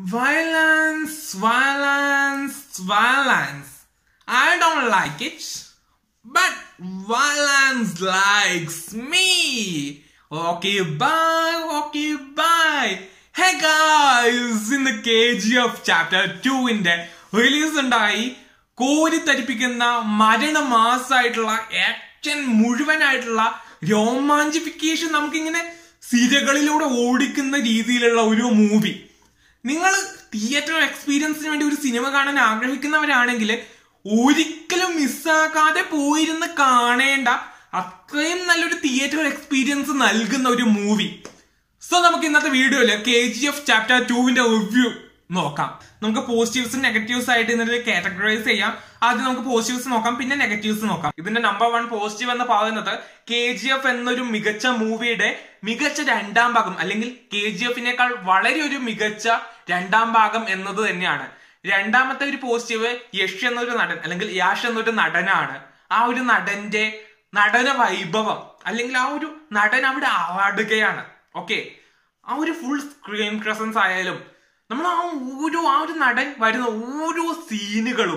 Violence, violence, violence. I don't like it, but violence likes me. Okay, bye, okay, bye. Hey guys, in the KGF chapter 2 ന്റെ release ഉണ്ടായി കോരിത്തരിപ്പിക്കുന്ന മരണമാസായിട്ടുള്ള action മുഴുവനായിട്ടുള്ള രോമാഞ്ചിഫിക്കേഷൻ നമുക്കിങ്ങനെ സിരകളിലൂടെ ഓടിക്കുന്ന രീതിയിലുള്ള ഒരു movie നിങ്ങൾ theatre എക്സ്പീരിയൻസിന് വേണ്ടി ഒരു സിനിമ കാണാൻ ആഗ്രഹിക്കുന്നവരാണെങ്കിൽ ഒരിക്കലും മിസ്സാക്കാതെ പോയിരുന്ന് കാണേണ്ട അത്രയും നല്ലൊരു തിയേറ്റർ എക്സ്പീരിയൻസ് നൽകുന്ന ഒരു മൂവി സോ നമുക്ക് ഇന്നത്തെ വീഡിയോയില് കെ ജി എഫ് ചാപ്റ്റർ ടുവിന്റെ റിവ്യൂ നോക്കാം നമുക്ക് പോസിറ്റീവ്സും നെഗറ്റീവ്സ് ആയിട്ട് ഇതിനെ കാറ്റഗറൈസ് ചെയ്യാം ആദ്യം നമുക്ക് പോസിറ്റീവ്സ് നോക്കാം പിന്നെ നെഗറ്റീവ്സ് നോക്കാം ഇതിന്റെ നമ്പർ വൺ പോസിറ്റീവ് എന്ന് പറയുന്നത് കെ ജി എഫ് എന്നൊരു മികച്ച മൂവിയുടെ മികച്ച രണ്ടാം ഭാഗം അല്ലെങ്കിൽ കെ ജി എഫിനേക്കാൾ വളരെ ഒരു മികച്ച രണ്ടാം ഭാഗം എന്നത് തന്നെയാണ് രണ്ടാമത്തെ ഒരു പോസിറ്റീവ് യഷ് എന്നൊരു നടൻ അല്ലെങ്കിൽ യാഷ് എന്നൊരു നടനാണ് ആ ഒരു നടന്റെ നടന വൈഭവം അല്ലെങ്കിൽ ആ ഒരു നടൻ അവിടെ ആടുകയാണ് ഓക്കെ ആ ഒരു ഫുൾ സ്ക്രീൻ പ്രസൻസ് ആയാലും നമ്മൾ ആ ഓരോ ആ ഒരു നടൻ വരുന്ന ഓരോ സീനുകളും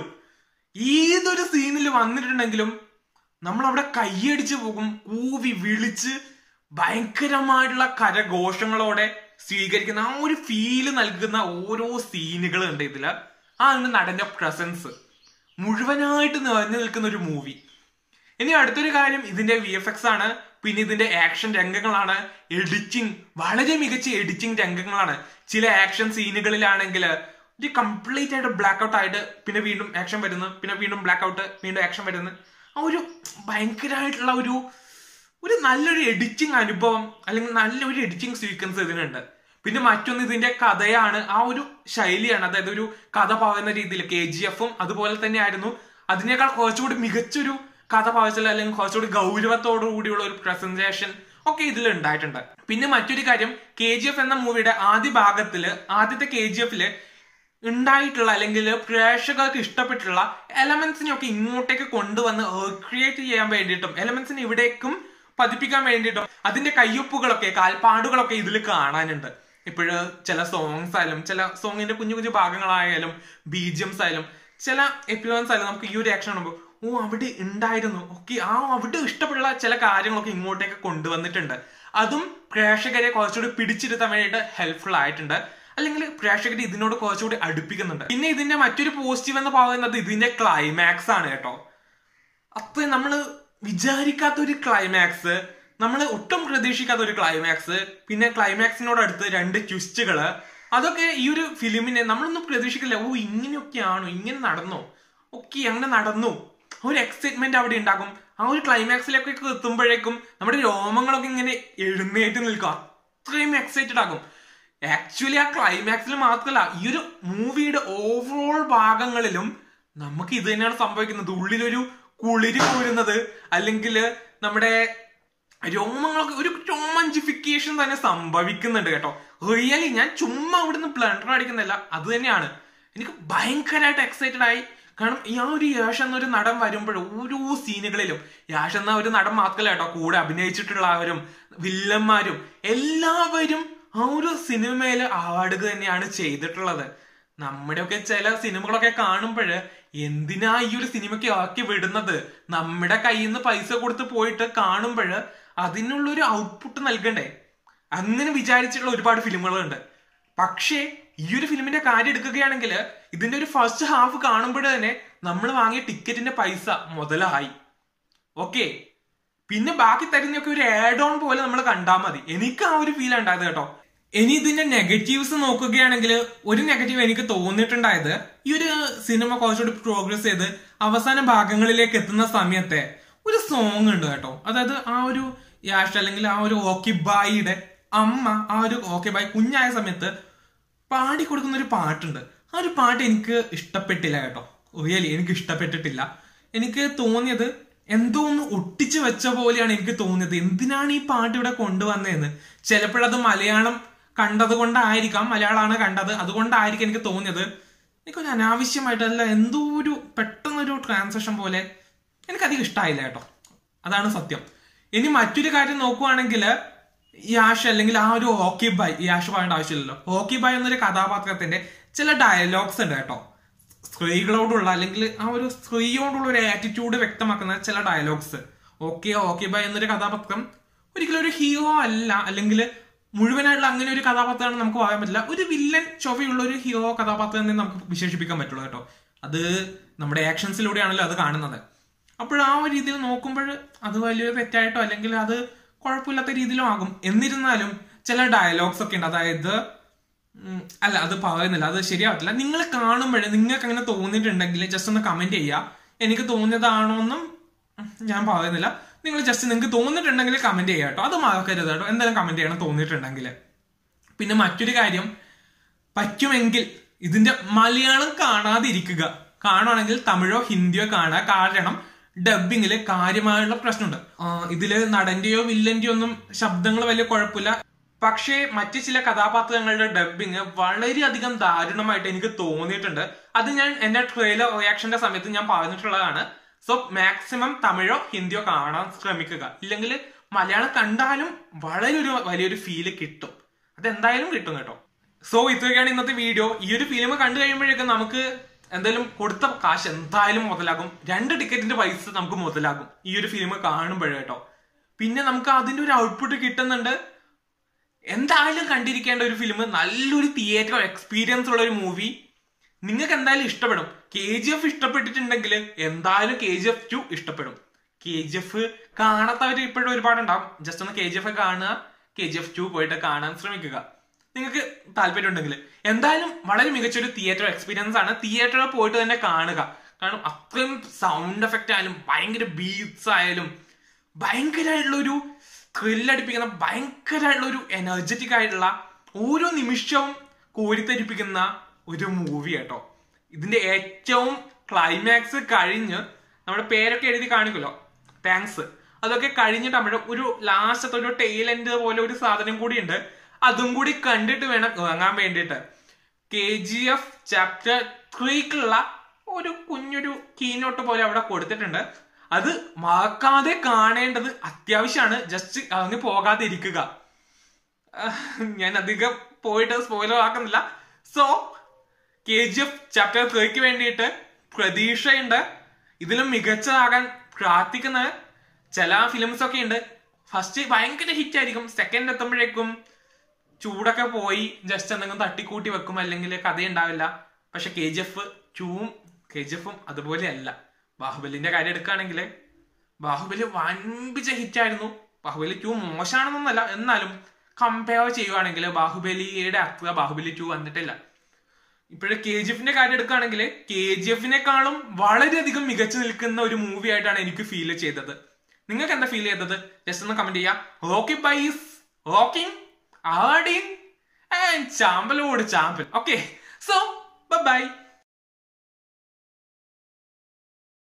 ഏതൊരു സീനിൽ വന്നിട്ടുണ്ടെങ്കിലും നമ്മൾ അവിടെ കൈയടിച്ച് പോകും കൂവി വിളിച്ച് ഭയങ്കരമായിട്ടുള്ള കരഘോഷങ്ങളോടെ സ്വീകരിക്കുന്ന ആ ഒരു ഫീല് നൽകുന്ന ഓരോ സീനുകൾ ഉണ്ട് ഇതില് ആ ഒരു നടന്റെ പ്രസൻസ് മുഴുവനായിട്ട് നിറഞ്ഞു നിൽക്കുന്ന ഒരു മൂവി ഇനി അടുത്തൊരു കാര്യം ഇതിന്റെ വി എഫ് എക്സ് ആണ് പിന്നെ ഇതിന്റെ ആക്ഷൻ രംഗങ്ങളാണ് എഡിറ്റിംഗ് വളരെ മികച്ച എഡിറ്റിംഗ് രംഗങ്ങളാണ് ചില ആക്ഷൻ സീനുകളിലാണെങ്കിൽ ഒരു കംപ്ലീറ്റ് ആയിട്ട് ബ്ലാക്ക് ഔട്ട് ആയിട്ട് പിന്നെ വീണ്ടും ആക്ഷൻ വരുന്നു പിന്നെ വീണ്ടും ബ്ലാക്ക് ഔട്ട് വീണ്ടും ആക്ഷൻ വരുന്നു ആ ഒരു ഭയങ്കരമായിട്ടുള്ള ഒരു ഒരു നല്ലൊരു എഡിറ്റിംഗ് അനുഭവം അല്ലെങ്കിൽ നല്ലൊരു എഡിറ്റിംഗ് സീക്വൻസ് ഇതിനുണ്ട് പിന്നെ മറ്റൊന്ന് ഇതിന്റെ കഥയാണ് ആ ഒരു ശൈലിയാണ് അതായത് ഒരു കഥ പറയുന്ന രീതിയിൽ കെ ജി എഫും അതുപോലെ തന്നെ ആയിരുന്നു അതിനേക്കാൾ കുറച്ചുകൂടി മികച്ചൊരു കഥ പറച്ചിൽ അല്ലെങ്കിൽ കുറച്ചുകൂടി ഗൗരവത്തോടു കൂടിയുള്ള ഒരു പ്രസന്റേഷൻ ഒക്കെ ഇതിൽ ഉണ്ടായിട്ടുണ്ട് പിന്നെ മറ്റൊരു കാര്യം കെ ജി എഫ് എന്ന മൂവിയുടെ ആദ്യ ഭാഗത്തില് ആദ്യത്തെ കെ ജി എഫില് ഉണ്ടായിട്ടുള്ള അല്ലെങ്കിൽ പ്രേക്ഷകർക്ക് ഇഷ്ടപ്പെട്ടുള്ള എലമെന്റ്സിനെ ഒക്കെ ഇങ്ങോട്ടേക്ക് കൊണ്ടുവന്ന് ക്രിയേറ്റ് ചെയ്യാൻ വേണ്ടിയിട്ടും എലമെന്റ്സിനെ ഇവിടേക്കും പതിപ്പിക്കാൻ വേണ്ടിയിട്ടും അതിന്റെ കയ്യൊപ്പുകളൊക്കെ കാൽപ്പാടുകളൊക്കെ ഇതിൽ കാണാനുണ്ട് ഇപ്പോഴ് ചില സോങ്സ് ആയാലും ചില സോങ്ങിന്റെ കുഞ്ഞു കുഞ്ഞു ഭാഗങ്ങളായാലും ബീജിയംസ് ആയാലും ചില എപ്പിസോഡ്സ് ആയാലും നമുക്ക് ഈ ഒരു ആക്ഷൻ കാണുമ്പോൾ ഓ അവിടെ ഉണ്ടായിരുന്നു ഓക്കെ ആ അവിടെ ഇഷ്ടപ്പെടുന്ന ചില കാര്യങ്ങളൊക്കെ ഇങ്ങോട്ടേക്ക് കൊണ്ടുവന്നിട്ടുണ്ട് അതും പ്രേക്ഷകരെ കുറച്ചുകൂടി പിടിച്ചിരുത്താൻ വേണ്ടിയിട്ട് ഹെൽപ്ഫുൾ ആയിട്ടുണ്ട് അല്ലെങ്കിൽ പ്രേക്ഷകരെ ഇതിനോട് കുറച്ചുകൂടി അടുപ്പിക്കുന്നുണ്ട് പിന്നെ ഇതിന്റെ മറ്റൊരു പോസിറ്റീവ് എന്ന് പറയുന്നത് ഇതിന്റെ ക്ലൈമാക്സ് ആണ് കേട്ടോ അപ്പൊ നമ്മള് വിചാരിക്കാത്ത ഒരു ക്ലൈമാക്സ് നമ്മൾ ഒട്ടും പ്രതീക്ഷിക്കാത്ത ഒരു ക്ലൈമാക്സ് പിന്നെ ക്ലൈമാക്സിനോട് അടുത്ത് രണ്ട് ട്വിസ്റ്റുകള് അതൊക്കെ ഈ ഒരു ഫിലിമിനെ നമ്മളൊന്നും പ്രതീക്ഷിക്കില്ല ഓ ഇങ്ങനെയൊക്കെയാണോ ഇങ്ങനെ നടന്നോ ഓക്കെ അങ്ങനെ നടന്നു ആ ഒരു എക്സൈറ്റ്മെന്റ് അവിടെ ഉണ്ടാകും ആ ഒരു ക്ലൈമാക്സിലൊക്കെ എത്തുമ്പോഴേക്കും നമ്മുടെ രോമങ്ങളൊക്കെ ഇങ്ങനെ എഴുന്നേറ്റ് നിൽക്കും അത്രയും എക്സൈറ്റഡ് ആകും ആക്ച്വലി ആ ക്ലൈമാക്സിൽ മാത്രമല്ല ഈ ഒരു മൂവിയുടെ ഓവറോൾ ഭാഗങ്ങളിലും നമുക്ക് ഇത് തന്നെയാണ് സംഭവിക്കുന്നത് ഉള്ളിലൊരു കുളിരി പോരുന്നത് അല്ലെങ്കിൽ നമ്മുടെ രോമങ്ങളൊക്കെ ഒരു രോമഞ്ചിഫിക്കേഷൻ തന്നെ സംഭവിക്കുന്നുണ്ട് കേട്ടോ റിയലി ഞാൻ ചുമ്മാ ഇവിടുന്ന് ബ്ലണ്ടർ അടിക്കുന്നില്ല അത് തന്നെയാണ് എനിക്ക് ഭയങ്കരമായിട്ട് എക്സൈറ്റഡ് ആയി കാരണം ഈ ആ ഒരു യാഷ് എന്നൊരു നടൻ വരുമ്പോൾ ഓരോ സീനുകളിലും യാഷ് എന്ന ഒരു നടൻ മാത്രമല്ല കേട്ടോ കൂടെ അഭിനയിച്ചിട്ടുള്ളവരും വില്ലന്മാരും എല്ലാവരും ആ ഒരു സിനിമയിൽ ആടുക തന്നെയാണ് ചെയ്തിട്ടുള്ളത് നമ്മുടെയൊക്കെ ചില സിനിമകളൊക്കെ കാണുമ്പോൾ എന്തിനാ ഈ ഒരു സിനിമയ്ക്ക് ആക്കി വിടുന്നത് നമ്മുടെ കയ്യിൽ നിന്ന് പൈസ കൊടുത്ത് പോയിട്ട് കാണുമ്പോൾ അതിനുള്ളൊരു ഔട്ട്പുട്ട് നൽകണ്ടേ അങ്ങനെ വിചാരിച്ചിട്ടുള്ള ഒരുപാട് ഫിലിമുകളുണ്ട് പക്ഷേ ഈ ഒരു ഫിലിമിന്റെ കാര്യം എടുക്കുകയാണെങ്കിൽ ഇതിന്റെ ഒരു ഫസ്റ്റ് ഹാഫ് കാണുമ്പോൾ തന്നെ നമ്മൾ വാങ്ങിയ ടിക്കറ്റിന്റെ പൈസ മുതലായി ഓക്കെ പിന്നെ ബാക്കി തരുന്നൊക്കെ ഒരു ആഡ് ഓൺ പോലെ നമ്മൾ കണ്ടാൽ മതി എനിക്ക് ആ ഒരു ഫീൽ ഉണ്ടായത് കേട്ടോ ഇനി ഇതിന്റെ നെഗറ്റീവ്സ് നോക്കുകയാണെങ്കിൽ ഒരു നെഗറ്റീവ് എനിക്ക് തോന്നിയിട്ടുണ്ടായത് ഈ ഒരു സിനിമ കുറച്ചുകൂടി പ്രോഗ്രസ് ചെയ്ത് അവസാന ഭാഗങ്ങളിലേക്ക് എത്തുന്ന സമയത്തെ ഒരു സോങ് ഉണ്ട് കേട്ടോ അതായത് ആ ഒരു യാഷ് അല്ലെങ്കിൽ ആ ഒരു ഓക്കി ബായിയുടെ അമ്മ ആ ഒരു ഓക്കെ ബായ് കുഞ്ഞായ സമയത്ത് പാടി കൊടുക്കുന്ന ഒരു പാട്ടുണ്ട് ആ ഒരു പാട്ട് എനിക്ക് ഇഷ്ടപ്പെട്ടില്ല കേട്ടോ റിയലി എനിക്ക് ഇഷ്ടപ്പെട്ടിട്ടില്ല എനിക്ക് തോന്നിയത് എന്തോ ഒന്ന് ഒട്ടിച്ചു വെച്ച പോലെയാണ് എനിക്ക് തോന്നിയത് എന്തിനാണ് ഈ പാട്ട് ഇവിടെ കൊണ്ടുവന്നതെന്ന് ചിലപ്പോഴത് മലയാളം കണ്ടത് കൊണ്ടായിരിക്കാം മലയാളമാണ് കണ്ടത് അതുകൊണ്ടായിരിക്കും എനിക്ക് തോന്നിയത് എനിക്കൊരു അനാവശ്യമായിട്ടല്ല എന്തോ ഒരു പെട്ടെന്നൊരു ട്രാൻസാക്ഷൻ പോലെ എനിക്കധികം ഇഷ്ടമായില്ല കേട്ടോ അതാണ് സത്യം ഇനി മറ്റൊരു കാര്യം നോക്കുവാണെങ്കിൽ യാഷ് അല്ലെങ്കിൽ ആ ഒരു ഹോക്കി ബായ് യാഷ് പറയേണ്ട ആവശ്യമില്ലല്ലോ ഹോക്കി ബായ് എന്നൊരു കഥാപാത്രത്തിന്റെ ചില ഡയലോഗ്സ് ഉണ്ട് കേട്ടോ സ്ത്രീകളോടുള്ള അല്ലെങ്കിൽ ആ ഒരു സ്ത്രീയോടുള്ള ഒരു ആറ്റിറ്റ്യൂഡ് വ്യക്തമാക്കുന്ന ചില ഡയലോഗ്സ് ഓക്കെ ഹോക്കി ബായ് എന്നൊരു കഥാപാത്രം ഒരിക്കലും ഒരു ഹീറോ അല്ല അല്ലെങ്കിൽ മുഴുവനായിട്ടുള്ള അങ്ങനെ ഒരു കഥാപാത്രമാണ് നമുക്ക് പറയാൻ പറ്റില്ല ഒരു വില്ലൻ ചൊവ്വയുള്ള ഒരു ഹീറോ കഥാപാത്രം എന്ന് നമുക്ക് വിശേഷിപ്പിക്കാൻ പറ്റുള്ളൂ കേട്ടോ അത് നമ്മുടെ ആക്ഷൻസിലൂടെയാണല്ലോ അത് കാണുന്നത് അപ്പോൾ ആ ഒരു രീതിയിൽ നോക്കുമ്പോൾ അത് വലിയൊരു തെറ്റായിട്ടോ അല്ലെങ്കിൽ അത് കുഴപ്പമില്ലാത്ത രീതിയിലും ആകും എന്നിരുന്നാലും ചില ഡയലോഗ്സ് ഒക്കെ ഉണ്ട് അതായത് ഉം, അല്ല അത് പറയുന്നില്ല അത് ശരിയാവത്തില്ല നിങ്ങൾ കാണുമ്പോഴേ നിങ്ങൾക്ക് അങ്ങനെ തോന്നിയിട്ടുണ്ടെങ്കിൽ ജസ്റ്റ് ഒന്ന് കമന്റ് ചെയ്യുക എനിക്ക് തോന്നിയതാണോ എന്നും ഉം, ഞാൻ പറയുന്നില്ല നിങ്ങൾ ജസ്റ്റ് നിങ്ങൾക്ക് തോന്നിയിട്ടുണ്ടെങ്കിൽ കമന്റ് ചെയ്യുക കേട്ടോ അത് മറക്കരുത് കേട്ടോ എന്തായാലും കമന്റ് ചെയ്യണം തോന്നിയിട്ടുണ്ടെങ്കിൽ പിന്നെ മറ്റൊരു കാര്യം പറ്റുമെങ്കിൽ ഇതിന്റെ മലയാളം കാണാതിരിക്കുക കാണുവാണെങ്കിൽ തമിഴോ ഹിന്ദിയോ കാണുക കാരണം ഡബിങ്ങില് കാര്യമായുള്ള പ്രശ്നമുണ്ട് ആ, ഇതില് നടന്റെയോ വില്ലന്റെയോ ഒന്നും ശബ്ദങ്ങൾ വലിയ കുഴപ്പമില്ല പക്ഷേ മറ്റു ചില കഥാപാത്രങ്ങളുടെ ഡബിങ് വളരെയധികം ദാരുണമായിട്ട് എനിക്ക് തോന്നിയിട്ടുണ്ട് അത് ഞാൻ എന്റെ ട്രെയിലർ റിയാക്ഷന്റെ സമയത്ത് ഞാൻ പറഞ്ഞിട്ടുള്ളതാണ് സോ മാക്സിമം തമിഴോ ഹിന്ദിയോ കാണാൻ ശ്രമിക്കുക ഇല്ലെങ്കിൽ മലയാളം കണ്ടാലും വളരെ ഒരു വലിയൊരു ഫീല് കിട്ടും അതെന്തായാലും കിട്ടും കേട്ടോ സോ ഇത്രയൊക്കെയാണ് ഇന്നത്തെ വീഡിയോ ഈ ഒരു ഫിലിം കണ്ടു കഴിയുമ്പോഴേക്കും നമുക്ക് എന്തായാലും കൊടുത്ത കാശ് എന്തായാലും മുതലാകും രണ്ട് ടിക്കറ്റിന്റെ പൈസ നമുക്ക് മുതലാകും ഈ ഒരു ഫിലിം കാണുമ്പോഴേ കേട്ടോ പിന്നെ നമുക്ക് അതിന്റെ ഒരു ഔട്ട്പുട്ട് കിട്ടുന്നുണ്ട് എന്തായാലും കണ്ടിരിക്കേണ്ട ഒരു ഫിലിം നല്ലൊരു തിയേറ്റർ എക്സ്പീരിയൻസ് ഉള്ള ഒരു മൂവി നിങ്ങൾക്ക് എന്തായാലും ഇഷ്ടപ്പെടും കെ ജി എഫ് ഇഷ്ടപ്പെട്ടിട്ടുണ്ടെങ്കിൽ എന്തായാലും കെ ജി എഫ് ടു ഇഷ്ടപ്പെടും കെ ജി എഫ് കാണാത്തവർ ഇപ്പോഴും ഒരുപാടുണ്ടാവും ജസ്റ്റ് ഒന്ന് കെ ജി എഫ് കാണുക കെ ജി എഫ് ടു പോയിട്ട് കാണാൻ ശ്രമിക്കുക നിങ്ങൾക്ക് താല്പര്യം ഉണ്ടെങ്കിൽ എന്തായാലും വളരെ മികച്ചൊരു തിയേറ്റർ എക്സ്പീരിയൻസ് ആണ് തിയേറ്ററിൽ പോയിട്ട് തന്നെ കാണുക കാരണം അത്രയും സൗണ്ട് എഫക്റ്റ് ആയാലും ഭയങ്കര ബീറ്റ്സ് ആയാലും ഭയങ്കരമായിട്ടുള്ള ഒരു ത്രില്ലടിപ്പിക്കുന്ന ഭയങ്കരമായിട്ടുള്ള ഒരു എനർജറ്റിക് ആയിട്ടുള്ള ഓരോ നിമിഷവും കോരിത്തരിപ്പിക്കുന്ന ഒരു മൂവി കേട്ടോ ഇതിന്റെ ഏറ്റവും ക്ലൈമാക്സ് കഴിഞ്ഞ് നമ്മുടെ പേരൊക്കെ എഴുതി കാണിക്കുമല്ലോ താങ്ക്സ് അതൊക്കെ കഴിഞ്ഞിട്ട് നമ്മുടെ ഒരു ലാസ്റ്റത്തെ ഒരു ടെയിൽ എൻഡ് പോലെ ഒരു സാധനം കൂടി ഉണ്ട് അതും കൂടി കണ്ടിട്ട് വേണം ഇറങ്ങാൻ വേണ്ടിയിട്ട് കെ ജി എഫ് ചാപ്റ്റർ ത്രീക്കുള്ള ഒരു കുഞ്ഞൊരു കീനോട്ട് പോലെ അവിടെ കൊടുത്തിട്ടുണ്ട് അത് മറക്കാതെ കാണേണ്ടത് അത്യാവശ്യമാണ് ജസ്റ്റ് അങ്ങ് പോകാതെ ഇരിക്കുക ആഹ് ഞാൻ അധികം പോയിട്ട് സ്പോയിലർ ആക്കുന്നില്ല so K G F chapter ത്രീക്ക് വേണ്ടിയിട്ട് പ്രതീക്ഷയുണ്ട് ഇതിലും മികച്ചതാകാൻ പ്രാർത്ഥിക്കുന്ന ചില ഫിലിംസ് ഒക്കെ ഉണ്ട് ഫസ്റ്റ് ഭയങ്കര ഹിറ്റ് ആയിരിക്കും സെക്കൻഡ് എത്തുമ്പോഴേക്കും ചൂടൊക്കെ പോയി ജസ്റ്റ് എന്തെങ്കിലും തട്ടിക്കൂട്ടി വെക്കും അല്ലെങ്കിൽ കഥ ഉണ്ടാവില്ല പക്ഷെ കെ ജി എഫ് ടൂവും കെ ജി എഫും അതുപോലെയല്ല ബാഹുബലിന്റെ കാര്യം എടുക്കുകയാണെങ്കിൽ ബാഹുബലി വൻപിച്ച ഹിറ്റ് ആയിരുന്നു ബാഹുബലി ടു മോശമാണെന്നൊന്നല്ല എന്നാലും കമ്പയർ ചെയ്യുവാണെങ്കിൽ ബാഹുബലിയുടെ അത്ര ബാഹുബലി ടു വന്നിട്ടില്ല ഇപ്പോഴെ കെ ജി എഫിന്റെ കാര്യം എടുക്കുകയാണെങ്കിൽ കെ ജി എഫിനെക്കാളും വളരെയധികം മികച്ചു നിൽക്കുന്ന ഒരു മൂവി ആയിട്ടാണ് എനിക്ക് ഫീൽ ചെയ്തത് നിങ്ങൾക്ക് എന്താ ഫീൽ ചെയ്തത് ജസ്റ്റ് ഒന്ന് കമന്റ് ചെയ്യാം റോക്കി ബൈസ് റോക്കിംഗ് ആഡിങ് ആൻഡ് ചാമ്പലോട് ചാമ്പൽ ഓക്കെ സോ ബൈ